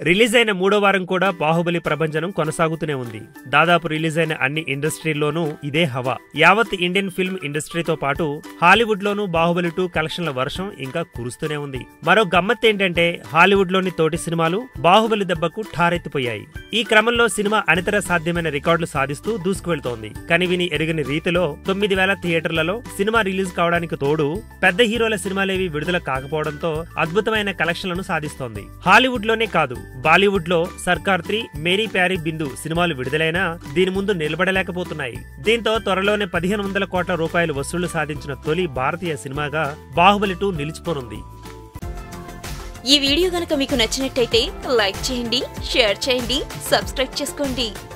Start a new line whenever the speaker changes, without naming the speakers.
release అయిన మూడో వారం కూడా బాహుబలి ప్రభంజనం కొనసాగుతూనే ఉంది దాదాపు రిలీజ్ అయిన అన్ని ఇండస్ట్రీల్లోనూ ఇదే హవా యావత్ ఇండియన్ ఫిల్మ్ ఇండస్ట్రీతో పాటు హాలీవుడ్ లోనూ బాహుబలి టూ కలెక్షన్ల వర్షం ఇంకా కురుస్తూనే ఉంది మరో గమ్మత్ ఏంటంటే హాలీవుడ్ లోని తోటి సినిమాలు బాహుబలి దెబ్బకు ఠారెత్తిపోయాయి ఈ క్రమంలో సినిమా అనితర సాధ్యమైన రికార్డులు సాధిస్తూ దూసుకువెళ్తోంది కనివిని ఎరుగని రీతిలో తొమ్మిది వేల థియేటర్లలో సినిమా రిలీజ్ కావడానికి తోడు పెద్ద హీరోల సినిమాలేవి విడుదల కాకపోవడంతో అద్భుతమైన కలెక్షన్లను సాధిస్తోంది హాలీవుడ్ లోనే కాదు బాలీవుడ్ లో సర్కార్ త్రీ మేరీ ప్యారీ బిందు సినిమాలు విడుదలైనా దీని ముందు నిలబడలేకపోతున్నాయి దీంతో త్వరలోనే పదిహేను వందల కోట్ల రూపాయలు వసూళ్లు సాధించిన తొలి భారతీయ సినిమాగా బాహుబలి టూ నిలిచిపోనుంది
ఈ వీడియో గనక మీకు నచ్చినట్టయితే లైక్ చేయండి షేర్ చేయండి సబ్స్క్రైబ్ చేసుకోండి